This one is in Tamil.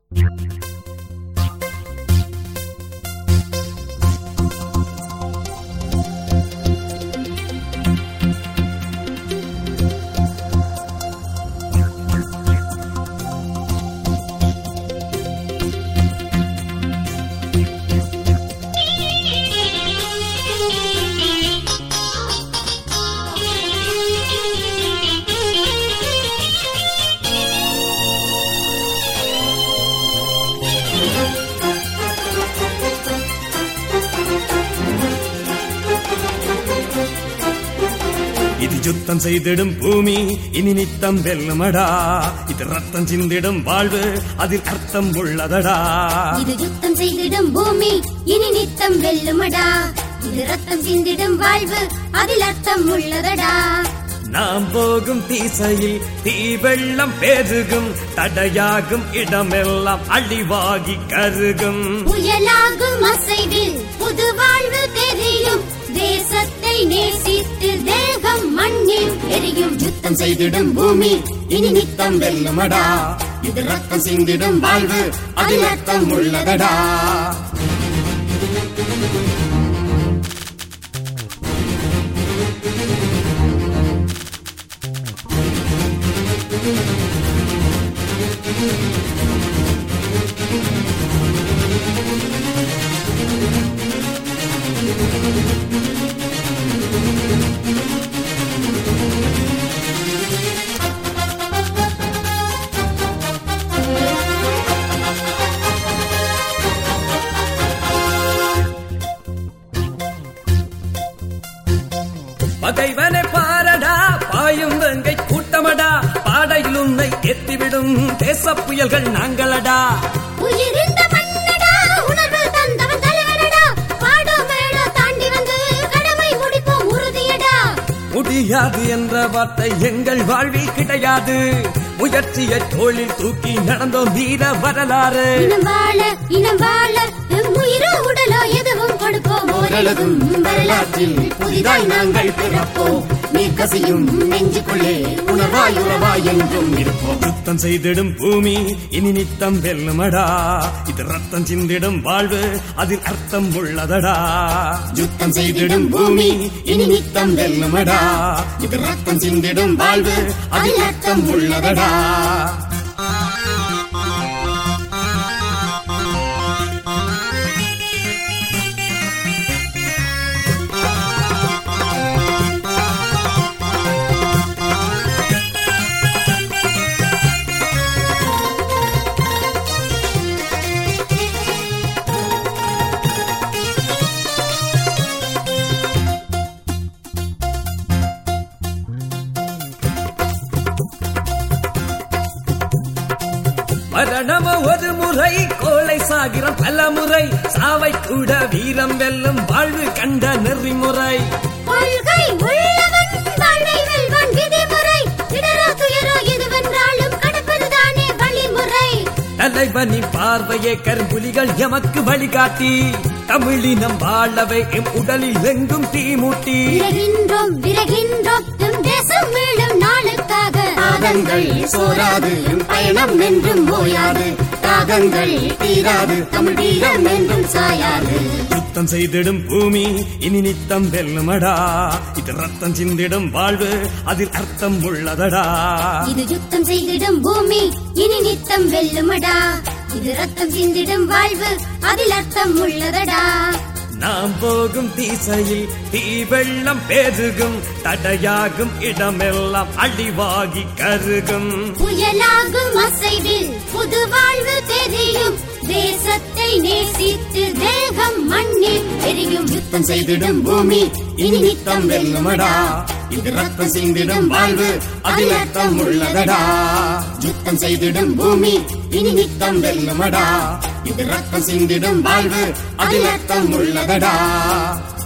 இது யுத்தம் செய்திடும் பூமி இனி நித்தம் வெல்லுமடா இது ரத்தம் சிந்திடும் வாழ்வு அதில் அர்த்தம் உள்ளதடா இது யுத்தம் செய்திடும் பூமி இனி நித்தம் வெல்லுமடா இது ரத்தம் சிந்திடும் வாழ்வு அதில் அர்த்தம் உள்ளதடா நாம் போகும் திசையில் தீ வெள்ளம் பெருகும் தடையாகும் இடமெல்லாம் அழிவாகி கருகும் புயலாகும் அசைவில் புது வாழ்வு தெரியும் தேசத்தை நேசித்து தேகம் மண்ணில் எரியும் யுத்தம் செய்திடும் பூமி இனி நித்தம் வெல்லுமடா இது ரத்தம் சிந்திடும் வாழ்வு அதில் அர்த்தம் உள்ளதடா பகைவனை பாரடா பாயும் வெங்கை கூட்டமடா பாடையில் உன்னை எத்திவிடும் தேச புயல்கள் நாங்களடா உயிரிந்த மன்னடா உணர்வு தந்தவன் தலைவனடா பாடோ மேடோ தாண்டி வந்து கடமை முடிப்போம் உறுதியடா முடியாது என்ற வார்த்தை எங்கள் வாழ்வில் கிடையாது முயற்சியை தோளில் தூக்கி நடந்தோம் வீர வரலாறு இனம் வாழ இனம் வாழ எம் உயிரோ உடலோ எதுவும் கொடுப்போம் ஓரளவும் வரலாற்றில் புதிதாய் நாங்கள் பிறப்போம் நீ கசியும் நெஞ்சுக்குள்ளே உணர்வாய் உறவாய் என்றும் இருப்போம் யுத்தம் செய்திடும் பூமி இனி நித்தம் வெல்லுமடா இது ரத்தம் சிந்திடும் வாழ்வு அதில் அர்த்தம் உள்ளதடா யுத்தம் செய்திடும் பூமி இனி நித்தம் வெல்லுமடா இது ரத்தம் சிந்திடும் வாழ்வு அதில் அர்த்தம் உள்ளதடா மரணமோ ஒரு முறை கோலை சாகிரம் பல முறை சாவை கூட வீரம் வெல்லும் வாழ்வு கண்ட நெறிமுறை கொள்கை உள்ளவன் வாழ்வை வெல்வான் விதிமுறை இடரோ துயரோ எதுவென்றாலும் கடப்பதுதானே வழிமுறை தலைவனின் பார்வையே கரும்புலிகள் எமக்கு வழிகாட்டி தமிழினம் வாழவே எம் உடலில் எங்கும் தீமூட்டி விரகின்றோம் விரகின்றோம் எம் தேசம் மீளும் நாளுக்காக தாகங்கள் சோராது என் பயணம் என்றும் ஓயாது தாகங்கள் தீராது தமிழ் வீரம் என்றும் சாயாது யுத்தம் செய்திடும் பூமி இனி நித்தம் வெல்லுமடா இது ரத்தம் சிந்திடும் வாழ்வு அதில் அர்த்தம் உள்ளதடா இது யுத்தம் செய்திடும் பூமி இனி நித்தம் வெல்லுமடா இது ரத்தம் சிந்திடும் வாழ்வு அதில் அர்த்தம் உள்ளதடா நாம் போகும் திசையில் தீ வெள்ளம் பெருகும் தடையாகும் இடமெல்லாம் அழிவாகி கருகும் புயலாகும் அசைவில் புது வாழ்வு தெரியும் தேசத்தை நேசித்து தேகம் மண்ணில் எரியும் யுத்தம் செய்திடும் பூமி இனி நித்தம் வெல்லுமடா இது ரத்தம் சிந்திடும் வாழ்வு அதில் அர்த்தம் உள்ளதடா யுத்தம் செய்திடும் பூமி இனி நித்தம் வெல்லுமடா இது ரத்தம் சிந்திடும் வாழ்வு அதில் அர்த்தம் உள்ளதடா